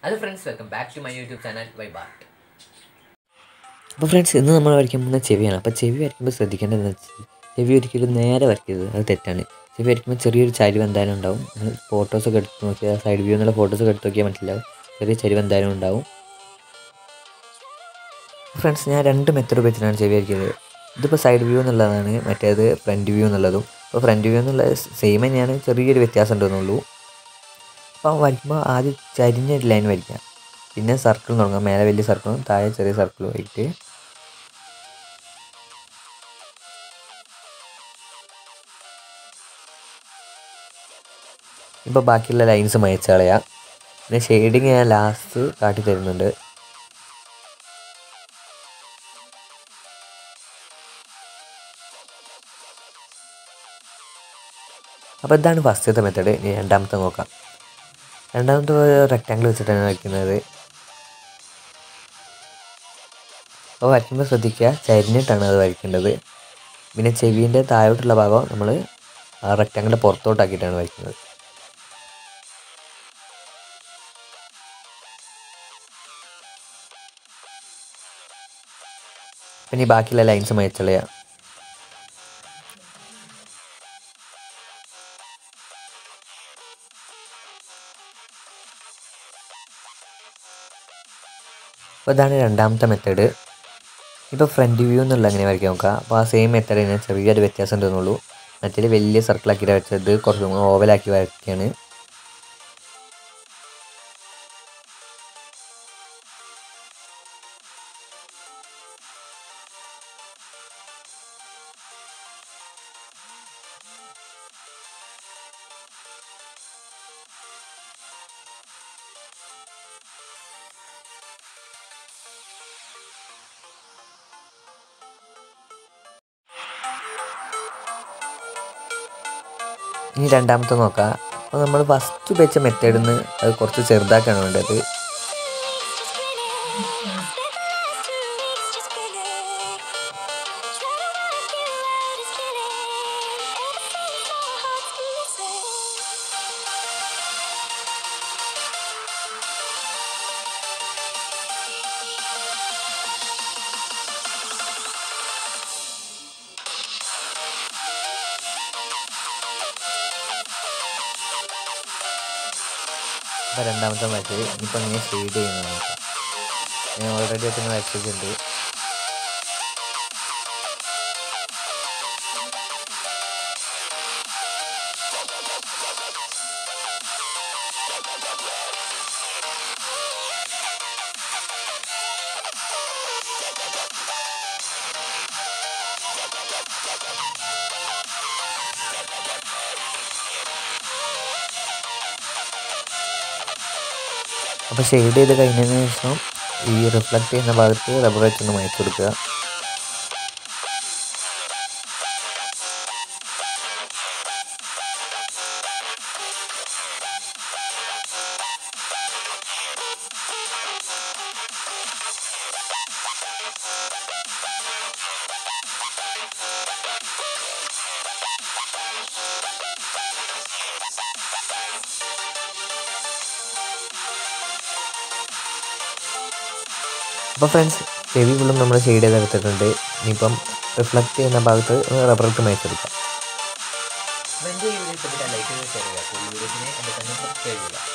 hello friends welcome back to my YouTube channel വൈ ബാട്ട് അപ്പോൾ ഫ്രണ്ട്സ് ഇന്ന് നമ്മൾ വരയ്ക്കാൻ പോകുന്ന ചെവിയാണ് അപ്പോൾ ചെവി വരയ്ക്കുമ്പോൾ ശ്രദ്ധിക്കേണ്ടതെന്ന് വെച്ചാൽ ചെവി ഒരിക്കലും നേരെ വരയ്ക്കരുത് അത് തെറ്റാണ് ചെവി വരയ്ക്കുമ്പോൾ ചെറിയൊരു ചരിവ് എന്തായാലും ഉണ്ടാവും നിങ്ങൾ ഫോട്ടോസൊക്കെ എടുത്ത് നോക്കിയാൽ സൈഡ് വ്യൂ എന്നുള്ള ഫോട്ടോസൊക്കെ എടുത്ത് നോക്കിയാൽ മനസ്സിലാവും ചെറിയ ചരിവ് എന്തായാലും ഉണ്ടാവും ഫ്രണ്ട്സ് ഞാൻ രണ്ട് മെത്തേഡ് ഉപയോഗിച്ചിട്ടാണ് ചെവി വരയ്ക്കുന്നത് ഇതിപ്പോൾ സൈഡ് വ്യൂ എന്നുള്ളതാണ് മറ്റേത് ഫ്രണ്ട് വ്യൂ എന്നുള്ളതും അപ്പോൾ ഫ്രണ്ട് വ്യൂ എന്നുള്ളത് സെയിം തന്നെയാണ് ചെറിയൊരു വ്യത്യാസം ഉണ്ടെന്നുള്ളൂ അപ്പോൾ വരയ്ക്കുമ്പോൾ ആദ്യം ചരിഞ്ഞൊരു ലൈൻ വരയ്ക്കാം പിന്നെ സർക്കിൾ തുടങ്ങാം മേലെ വലിയ സർക്കിളും താഴെ ചെറിയ സർക്കിളും ആയിട്ട് ഇപ്പോൾ ബാക്കിയുള്ള ലൈൻസ് മയച്ച് കളയാം പിന്നെ ഷെയ്ഡിങ് ഞാൻ ലാസ്റ്റ് കാട്ടി തരുന്നുണ്ട് അപ്പോൾ ഇതാണ് ഫസ്റ്റത്തെ മെത്തേഡ് ഇനി രണ്ടാമത്തെ നോക്കാം രണ്ടാമത്തെ റെക്റ്റാങ്കിൾ വെച്ചിട്ടാണ് വരയ്ക്കുന്നത് അപ്പോൾ വരയ്ക്കുമ്പോൾ ശ്രദ്ധിക്കുക ചരിഞ്ഞിട്ടാണ് അത് വരയ്ക്കേണ്ടത് പിന്നെ ചെവീൻ്റെ താഴോട്ടുള്ള ഭാഗം നമ്മൾ ആ റെക്റ്റാങ്കിളിൻ്റെ പുറത്തോട്ടാക്കിയിട്ടാണ് വരയ്ക്കുന്നത് പിന്നെ ഈ ബാക്കിയുള്ള ലൈൻസ് മയച്ചളയാം അപ്പോൾ ഇതാണ് രണ്ടാമത്തെ മെത്തേഡ് ഇപ്പോൾ ഫ്രണ്ട് വ്യൂ എന്നുള്ള എങ്ങനെ വരയ്ക്കാൻ നോക്കുക അപ്പോൾ ആ സെയിം മെത്തേഡ് തന്നെ ചെറിയൊരു വ്യത്യാസം ഉണ്ടെന്നുള്ളൂ മറ്റേ വലിയ സർക്കിളാക്കി വരച്ചത് കുറച്ചും കൂടി ഓവലാക്കി വരയ്ക്കുകയാണ് ഇനി രണ്ടാമത്തെ നോക്കാം അപ്പോൾ നമ്മൾ ഫസ്റ്റ് വെച്ച മെത്തേഡിൽ നിന്ന് അത് കുറച്ച് ചെറുതാക്കാണ് വേണ്ടത് അപ്പോൾ രണ്ടാമത്തെ മെത്തേഡ് ഇനിയിപ്പോൾ എങ്ങനെ ഷെയ്ഡ് ചെയ്യുന്നത് നോക്കാം ഞാൻ ഓൾറെഡി ഒക്കെ വരച്ചിട്ടുണ്ട് അപ്പോൾ ഷെയ്ഡ് ചെയ്ത് കഴിഞ്ഞതിന് ശേഷം ഈ റിഫ്ലക്റ്റ് ചെയ്യുന്ന ഭാഗത്ത് റബ്ബർ വെച്ചൊന്ന് മയച്ചു കൊടുക്കുക അപ്പോൾ ഫ്രണ്ട്സ് ചെവി ഫുള്ളും നമ്മൾ ഷെയ്ഡ് ചെയ്തെടുത്തിട്ടുണ്ട് ഇനിയിപ്പം റിഫ്ലക്റ്റ് ചെയ്യുന്ന ഭാഗത്ത് റബ്ബർ ഇട്ട് മയച്ചെടുക്കാം അപ്പോൾ എൻ്റെ ഈ വീഡിയോ ഇഷ്ടപ്പെട്ടാൽ ലൈക്ക് ചെയ്ത് ഷെയർ ചെയ്യുക കൂടുതൽ വീഡിയോസിനെ എൻ്റെ തന്നെ സബ്സ്ക്രൈബ് ചെയ്യുക